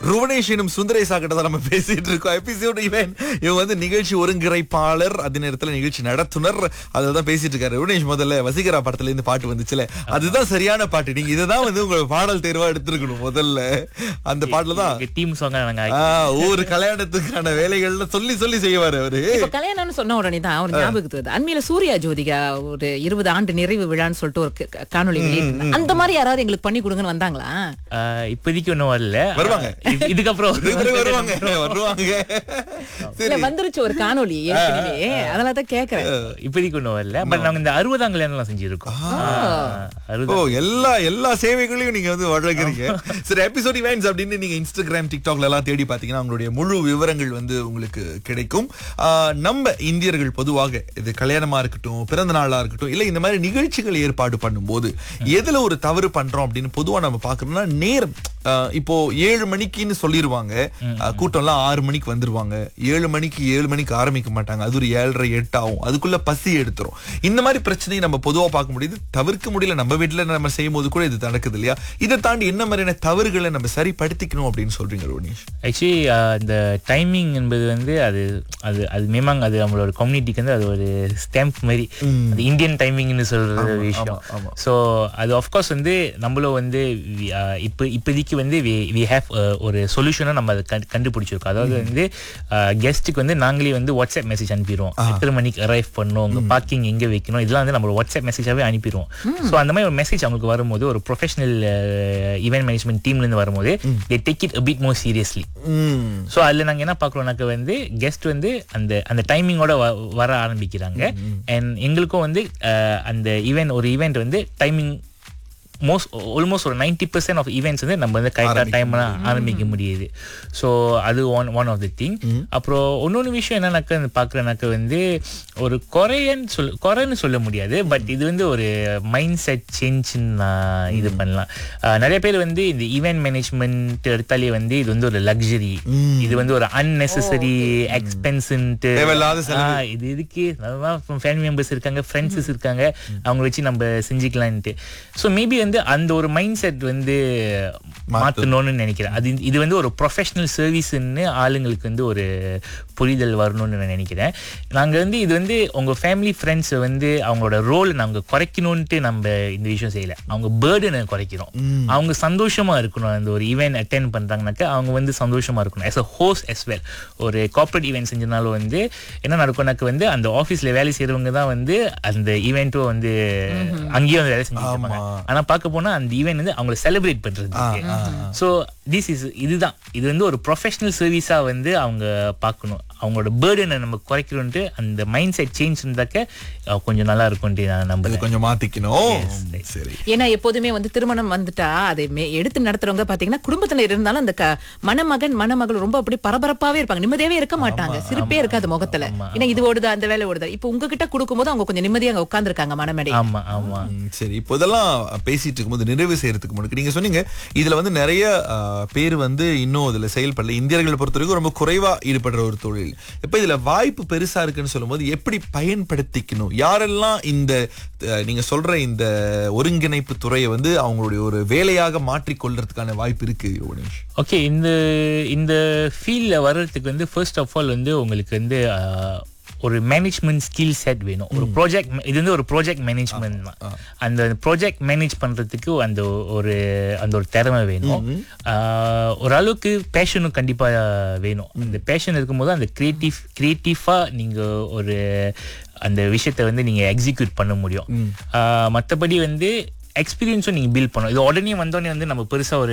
ருவனேஷ் எனும் சுந்தரேசா கிட்ட தான் நம்ம பேசிட்டு இருக்கோம் எபிசோட் இவன் இவங்க வந்து நிகழ்ச்சி ஒருங்கிணைப்பாளர் அதே நேரத்துல நிகழ்ச்சி நடத்துனர் அதுதான் பேசிட்டு இருக்காரு ருவனேஷ் முதல்ல வசீகரா படத்துல இருந்து பாட்டு வந்துச்சுல அதுதான் சரியான பாட்டு நீங்க இதுதான் வந்து உங்க பாடல் தேர்வா எடுத்திருக்கணும் முதல்ல அந்த பாட்டுல தான் டீம் சாங்கா நாங்க ஆ, ஒவ்வொரு கல்யாணத்துக்கான வேலைகள்ல சொல்லி சொல்லி செய்வாரு அவரு இப்ப கல்யாணம்னு சொன்ன உடனே தான் ஒரு ஞாபகத்துக்கு வருது அண்மையில சூர்யா ஜோதிகா ஒரு இருபது ஆண்டு நிறைவு விழான்னு சொல்லிட்டு ஒரு க- காணொளி வெளியிட்டிருந்தாங்க. அந்த மாதிரி யாராவது எங்களுக்கு பண்ணி கொடுங்கன்னு வந்தாங்களா ஆஹ் இப்போதைக்கு ஒண்ணும் வரல வருவாங்க. இது- இதுக்கப்புறம் இதுக்கு வருவாங்க வருவாங்க இல்ல சரி வந்துருச்சு ஒரு காணொளி ஏற்கனவே அதனால தான் கேக்குறேன் இப்போதைக்கு ஒண்ணும் வரல பட் நாங்க இந்த அறுபதாம் கல்யாணம் செஞ்சிருக்கோம் ஆஹ், ஓ அறுபதாம் எல்லா எல்லா சேவைகளையும் நீங்க வந்து வழங்குறீங்க சரி எபிசோட் இவெண்ட்ஸ் அப்படின்னு நீங்க இன்ஸ்டாகிராம் டிக்டாக்ல எல்லாம் தேடி பாத்தீங்கன்னா உங்களுடைய முழு விவரங்கள் வந்து உங்களுக்கு கிடைக்கும் ஆஹ், நம்ம இந்தியர்கள் பொதுவாக இது கல்யாணமா இருக்கட்டும் பிறந்த நாளா இருக்கட்டும் இல்ல இந்த மாதிரி நிகழ்ச்சிகள் ஏற்பாடு பண்ணும்போது எதுல ஒரு தவறு பண்றோம் அப்படின்னு பொதுவா நம்ம பாக்குறோம்னா நேரம் ஆஹ், இப்போ ஏழு மணிக்குன்னு சொல்லிருவாங்க ஆஹ், கூட்டம்லாம் ஆறு மணிக்கு வந்துருவாங்க ஏழு மணிக்கு ஏழு மணிக்கு ஆரம்பிக்க மாட்டாங்க அது ஒரு ஏழரை எட்டு ஆகும் அதுக்குள்ள பசி எடுத்துரும் இந்த மாதிரி பிரச்சனையை நம்ம பொதுவா பார்க்க முடியுது தவிர்க்க முடியல நம்ம வீட்டுல நம்ம செய்யும் போது கூட இது நடக்குது இல்லையா இதை தாண்டி என்ன மாதிரியான தவறுகளை நம்ம சரிப்படுத்திக்கணும் அப்படின்னு சொல்றீங்க ரோனிஷ் ஆக்சுவலி இந்த டைமிங் என்பது வந்து அது அது அது மேமாங் அது நம்மளோட கம்யூனிட்டிக்கு வந்து அது ஒரு ஸ்டாம்ப் மாதிரி அது இந்தியன் டைமிங்னு சொல்ற விஷயம் ஆமா. ஸோ அது ஆஃப்கோர்ஸ் வந்து நம்மளும் வந்து we- ஆஹ் இப்போ இப்போதைக்கு வந்து வி ஹேவ் ஒரு சொல்யூஷனை நம்ம அதை கண்டு- கண்டுபிடிச்சிருக்கோம் அதாவது வந்து கெஸ்ட்டுக்கு வந்து நாங்களே வந்து வாட்ஸ்அப் மெசேஜ் அனுப்பிடுவோம் எத்தனை மணிக்கு அரைவ் பண்ணணும் உங்க பார்க்கிங் எங்க வைக்கணும் இதெல்லாம் வந்து நம்ம வாட்ஸ்அப் மெசேஜாவே அனுப்பிடுவோம் ஸோ அந்த மாதிரி ஒரு மெசேஜ் அவங்களுக்கு வரும்போது ஒரு ப்ரொஃபஷனல் ஈவென்ட் மேனேஜ்மெண்ட் டீம்ல இருந்து வரும்போது they take it bit more seriously um so அதில் நாங்கள் என்ன பார்க்குறோம்னாக்க வந்து கெஸ்ட் வந்து அந்த அந்த டைமிங்கோட வர ஆரம்பிக்கிறாங்க அண்ட் எங்களுக்கும் வந்து அஹ், அந்த ஈவெண்ட் ஒரு ஈவெண்ட் வந்து டைமிங் மோஸ்ட் ஆல்மோஸ்ட் ஒரு நைன்டி பர்சன்ட் ஆஃப் ஈவெண்ட்ஸ் வந்து நம்ம வந்து கரெக்டாக டைம் ஆரம்பிக்க முடியுது ஸோ அது one one of the thing அப்புறம் இன்னொன்று விஷயம் என்னன்னாக்க பார்க்குறேனாக்க வந்து ஒரு குறையன்னு சொல் குறைன்னு சொல்ல முடியாது பட் இது வந்து ஒரு மைண்ட் செட் சேஞ்சுன்னு நான் இது பண்ணலாம் அஹ், நிறைய பேர் வந்து இந்த ஈவெண்ட் மேனேஜ்மெண்ட் எடுத்தாலே வந்து இது வந்து ஒரு லக்ஸரி இது வந்து ஒரு அன்னெசரி எக்ஸ்பென்ஸ்ன்ட்டு தேவையில்லாத செலவு. இது இதுக்கு ஃபேமிலி மெம்பர்ஸ் இருக்காங்க ஃப்ரெண்ட்ஸஸ் இருக்காங்க அவங்க வச்சு நம்ம செஞ்சுக்கலான்ட்டு ஸோ மேபி வந்து அந்த ஒரு மைண்ட் செட் வந்து மாற்றணும்னு நினைக்கிறேன் அது இது வந்து ஒரு ப்ரொஃபஷனல் சர்வீஸ்ன்னு ஆளுங்களுக்கு வந்து ஒரு புரிதல் வரணும்னு நான் நினைக்கிறேன் நாங்கள் வந்து இது வந்து உங்கள் ஃபேமிலி ஃப்ரெண்ட்ஸை வந்து அவங்களோட ரோல் நாங்கள் குறைக்கணும்ன்ட்டு நம்ம இந்த விஷயம் செய்யலை அவங்க பேர்டனை குறைக்கிறோம் அவங்க சந்தோஷமா இருக்கணும் அந்த ஒரு ஈவெண்ட் அட்டென்ட் பண்றாங்கனாக்கா அவங்க வந்து சந்தோஷமா இருக்கணும் as a host as well ஒரு கார்ப்பரேட் ஈவெண்ட் செஞ்சனாலும் வந்து என்ன நடக்கும்னாக்க வந்து அந்த ஆஃபீஸ்ல வேலை செய்யறவங்க தான் வந்து அந்த ஈவெண்ட்டும் வந்து அங்கேயும் வந்து வேலை செஞ்சுட்டு இருப்பாங்க ஆனா பார்க்க போனா அந்த ஈவெண்ட் வந்து அவங்கள செலிப்ரேட் பண்றதுக்கு ஸோ திஸ் இஸ் இதுதான் இது வந்து ஒரு ப்ரொஃபஷனல் சர்வீஸா வந்து அவங்க பார்க்கணும் அவங்களோட பேர்டனை நம்ம குறைக்கிறோன்ட்டு அந்த மைண்ட் செட் சேஞ்ச் இருந்தாக்க அஹ், கொஞ்சம் நல்லா இருக்கும்ட்டு நான் அது நம்புறேன் கொஞ்சம் மாத்திக்கணும் சரி ஏன்னா எப்போதுமே வந்து திருமணம் வந்துட்டா அதை மே- எடுத்து நடத்துறவங்க பாத்தீங்கன்னா குடும்பத்துல இருந்தாலும் அந்த க- மணமகன் மணமகள் ரொம்ப அப்படி பரபரப்பாவே இருப்பாங்க நிம்மதியாவே இருக்க மாட்டாங்க சிரிப்பே இருக்காது முகத்துல ஏன்னா இது ஓடுதா அந்த வேலை ஓடுதா இப்போ உங்ககிட்ட கொடுக்கும்போது அவங்க கொஞ்சம் நிம்மதியா அங்க உட்கார்ந்துருக்காங்க மனமேடை ஆமா ஆமா ம், சரி இப்போ இதெல்லாம் பேசிட்டு இருக்கும்போது நிறைவு செய்யறதுக்கு முன்னாடி நீங்க சொன்னீங்க இதுல வந்து நிறைய ஆஹ், பேர் வந்து இன்னும் இதுல செயல்படல இந்தியர்களை பொறுத்த வரைக்கும் ரொம்ப குறைவா ஈடுபடுற ஒரு தொழில் இப்ப இதுல வாய்ப்பு பெருசா இருக்குன்னு சொல்லும்போது எப்படி பயன்படுத்திக்கணும் யாரெல்லாம் இந்த அஹ், நீங்க சொல்ற இந்த ஒருங்கிணைப்பு துறையை வந்து அவங்களுடைய ஒரு வேலையாக மாற்றிக் கொள்றதுக்கான வாய்ப்பு இருக்கு யோகேஷ் ஓகே இந்த இந்த ஃபீல்டில் வர்றதுக்கு வந்து ஃபர்ஸ்ட் ஆஃப் ஆல் வந்து உங்களுக்கு வந்து ஆஹ், ஒரு மேனேஜ்மெண்ட் ஸ்கில் செட் வேணும் ஒரு ப்ராஜெக்ட் இது வந்து ஒரு ப்ராஜெக்ட் மேனேஜ்மெண்ட் தான் அந்த ப்ராஜெக்ட் மேனேஜ் பண்றதுக்கு அந்த ஒரு அந்த ஒரு திறமை வேணும் ஆஹ், ஓரளவுக்கு பேஷனும் கண்டிப்பா வேணும் அந்த பேஷன் இருக்கும்போது அந்த கிரியேட்டிவ் கிரியேட்டிவா நீங்க ஒரு அந்த விஷயத்தை வந்து நீங்க எக்ஸிக்யூட் பண்ண முடியும் ஆஹ், மத்தபடி வந்து எக்ஸ்பீரியன்ஸும் நீங்க பில்ட் பண்ணணும் இது உடனே வந்தோடனே வந்து நம்ம பெருசா ஒரு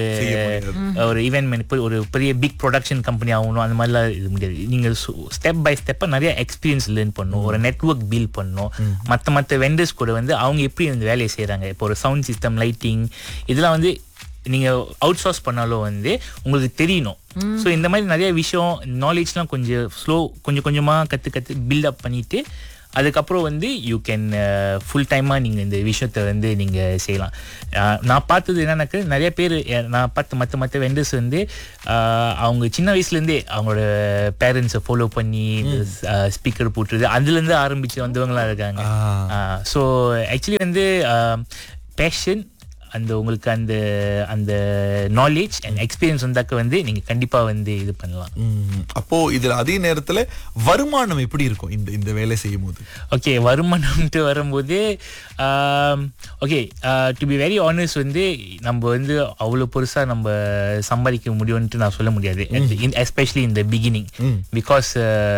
ஒரு ஈவெண்ட் ஒரு பெரிய பிக் ப்ரொடக்ஷன் கம்பெனி ஆகணும் அந்த மாதிரிலாம் இது முடியாது நீங்க ஸ்டெப் பை ஸ்டெப்பா நிறைய எக்ஸ்பீரியன்ஸ் லேர்ன் பண்ணணும் ஒரு நெட்வொர்க் பில்ட் பண்ணணும் மத்த மத்த வெண்டர்ஸ் கூட வந்து அவங்க எப்படி இந்த வேலையை செய்றாங்க இப்போ ஒரு சவுண்ட் சிஸ்டம் லைட்டிங் இதெல்லாம் வந்து நீங்க அவுட் சோர்ஸ் பண்ணாலும் வந்து உங்களுக்கு தெரியணும் ஸோ இந்த மாதிரி நிறைய விஷயம் நாலேஜ்லாம் கொஞ்சம் ஸ்லோ கொஞ்சம் கொஞ்சமா கத்து கத்து பில்ட் அப் பண்ணிட்டு அதுக்கப்புறம் வந்து யூ கேன் ஃபுல் டைமாக நீங்கள் இந்த விஷயத்தை வந்து நீங்கள் செய்யலாம் அஹ், நான் பார்த்தது என்னன்னாக்க நிறைய பேர் நான் பார்த்த மற்ற மற்ற வெண்டர்ஸ் வந்து அஹ், அவங்க சின்ன வயசுலேருந்தே அவங்களோட பேரண்ட்ஸை ஃபாலோ பண்ணி ஸ்பீக்கர் போட்டுறது அதுலேருந்து ஆரம்பித்து வந்தவங்களாம் இருக்காங்க ஸோ ஆக்சுவலி வந்து பேஷன் அந்த உங்களுக்கு அந்த அந்த நாலேஜ் அண்ட் எக்ஸ்பீரியன்ஸ் வந்தாக்க வந்து நீங்க கண்டிப்பா வந்து இது பண்ணலாம் ம், அப்போ இதுல அதே நேரத்துல வருமானம் எப்படி இருக்கும் இந்த இந்த வேலை செய்யும் போது ஓகே வருமானம்ட்டு வரும்போது okay to be very honest வந்து நம்ம வந்து அவ்வளோ பெருசா நம்ம சம்பாதிக்க முடியும்ன்ட்டு நான் சொல்ல முடியாது எஸ்பெஷலி இந்த பிகினிங் பிகாஸ்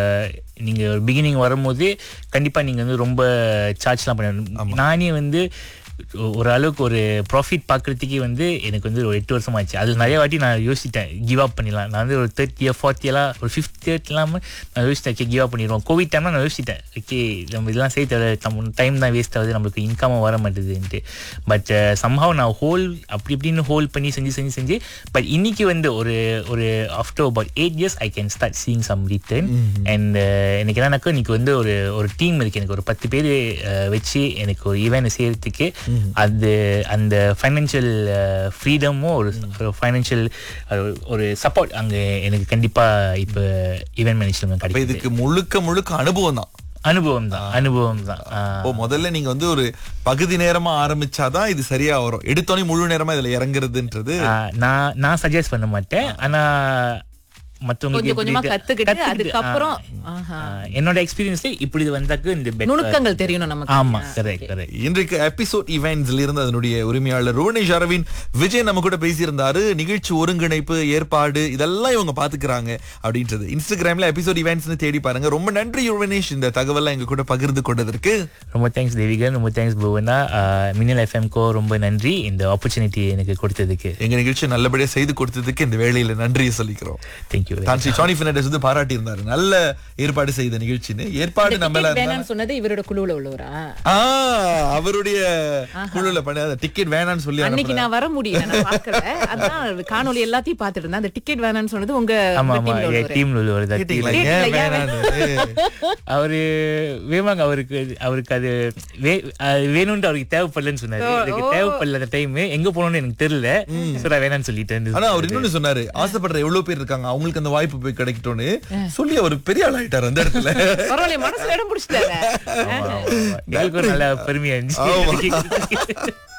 நீங்க பிகினிங் வரும்போது கண்டிப்பா நீங்க வந்து ரொம்ப சார்ஜ்லாம் பண்ணணும் நானே வந்து ஒ- ஒரு அளவுக்கு ஒரு ப்ராஃபிட் பார்க்கறதுக்கே வந்து எனக்கு வந்து ஒரு எட்டு வருஷம் ஆச்சு அது நிறைய வாட்டி நான் யோசிச்சிட்டேன் கிவ் அப் பண்ணிடலாம் நான் வந்து ஒரு தேர்ட் இயர் ஃபோர்த் இயர்லாம் ஒரு ஃபிஃப்த் இயர் இல்லாமல் நான் யோசிச்சிட்டேன் ஓகே கிவ் அப் பண்ணிடுவோம் கோவிட் டைம்ல நான் யோசிச்சிட்டேன் ஓகே நம்ம இதெல்லாம் செய்ய தேவை நம்ம டைம் தான் வேஸ்ட் ஆகுது நம்மளுக்கு இன்கமும் வர மாட்டேதுன்ட்டு பட் சம்ஹவ் நான் ஹோல் அப்படி இப்படின்னு ஹோல்ட் பண்ணி செஞ்சு செஞ்சு செஞ்சு பட் இன்னைக்கு வந்து ஒரு ஒரு after about eight years I can start seeing some return and எனக்கு என்னன்னாக்கா இன்னைக்கு வந்து ஒரு ஒரு டீம் இருக்கு எனக்கு ஒரு பத்து பேர் வச்சு எனக்கு ஒரு ஈவெண்ட் செய்யறதுக்கு அது அந்த ஃபைனான்சியல் ஃப்ரீடமும் ஒரு ஃபைனான்சியல் ஒரு சப்போர்ட் அங்க எனக்கு கண்டிப்பா இப்போ ஈவெண்ட் மேனேஜ்மெண்ட் அப்ப கிடைக்குது இதுக்கு முழுக்க முழுக்க அனுபவம் தான் அனுபவம் தான் அனுபவம் தான் ஆ. இப்போ முதல்ல நீங்க வந்து ஒரு பகுதி நேரமா ஆரம்பிச்சாதான் இது சரியா வரும் எடுத்தோடனே முழு நேரமா இதுல இறங்குறதுன்றது ஆ, நான் நான் சஜஸ்ட் பண்ண மாட்டேன் ஆனா மத்தவங்களுக்கு கொஞ்சம் கொஞ்சமா எப்படி இது- கத்துக்கிட்டு கத்துக்கிட்டு, அதுக்கப்புறம் ஆ, ஆஹா. ஆ, என்னோட எக்ஸ்பீரியன்ஸ்ல இப்படி இது வந்தாக்க இந்த better- நுணுக்கங்கள் தெரியணும் நமக்கு ஆமா கரெக்ட் கரெக்ட் இன்றைக்கு எபிசோட் இவெண்ட்ஸ்ல இருந்து அதனுடைய உரிமையாளர் ருவனேஷ் அரவிந்த் விஜய் நம்ம கூட பேசியிருந்தாரு நிகழ்ச்சி ஒருங்கிணைப்பு ஏற்பாடு இதெல்லாம் இவங்க பாத்துக்கிறாங்க அப்படின்றது இன்ஸ்டாகிராம்ல எபிசோட் இவெண்ட்ஸ்னு தேடி பாருங்க ரொம்ப நன்றி ருவனேஷ் இந்த தகவலை எங்க கூட பகிர்ந்து கொண்டதற்கு ரொம்ப தேங்க்ஸ் தேவிகன் ரொம்ப தேங்க்ஸ் புவனா மின்னல் எஃப்எம்கோ ரொம்ப நன்றி இந்த ஆப்பர்ச்சுனிட்டி எனக்கு கொடுத்ததுக்கு எங்க நிகழ்ச்சி நல்லபடியா செய்து கொடுத்ததுக்கு இந்த வேளையில நன்றியை சொல்லிக்கிறோம் தேங்க்யூ தான் ஸ்ரீ சானி பெர்னாண்டஸ் வந்து பாராட்டி இருந்தாரு நல்ல ஏற்பாடு செய்த நிகழ்ச்சின்னு ஏற்பாடு நம்ம டிக்கெட் வேணாம்னு சொன்னது இவரோட குழுவுல உள்ளவரா ஆ அவருடைய குழுல பண்ண டிக்கெட் வேணாம்னு சொல்லி அன்னைக்கு அனுப்புனேன். நான் வர முடியல நான் பார்க்கல அதான் காணொளி எல்லாத்தையும் பார்த்துட்டு இருந்தேன் அந்த டிக்கெட் வேணாம்னு சொன்னது உங்க ஆமா உங்க ஆமா teamல உள்ளவரு. டீம்ல உள்ளவர் தான் கேட்டீங்களா team. ஏன் கேட்டீங்களா, ஏன் வேணான்னு அவரு வேமாங்க அவருக்கு அவருக்கு அது வே- அது வேணும்னு அவருக்கு தேவைப்படலன்னு சொன்னாரு எனக்கு தேவைப்படல அந்த டைம் எங்க போகணும்னு எனக்கு தெரியல சோ நான் வேணாம்னு சொல்லிட்டேன் ஆனா அவர் இன்னொன்னு சொன்னாரு ஆசைப்படுற எவ்வளவு பேர் இருக்காங்க அவங்களுக்கு அந்த வாய்ப்பு போய் கிடைக்கட்டும்னு சொல்லி அவர் பெரிய ஆள் ஆயிட்டாரு அந்த இடத்துல பரவாயில்ல மனசுல இடம் பிடிச்சிட்டாரு ஆமா, ஆமா, ஆமா. எங்களுக்கு ஒரு நல்ல பெருமையா ஆமா. இருந்துச்சு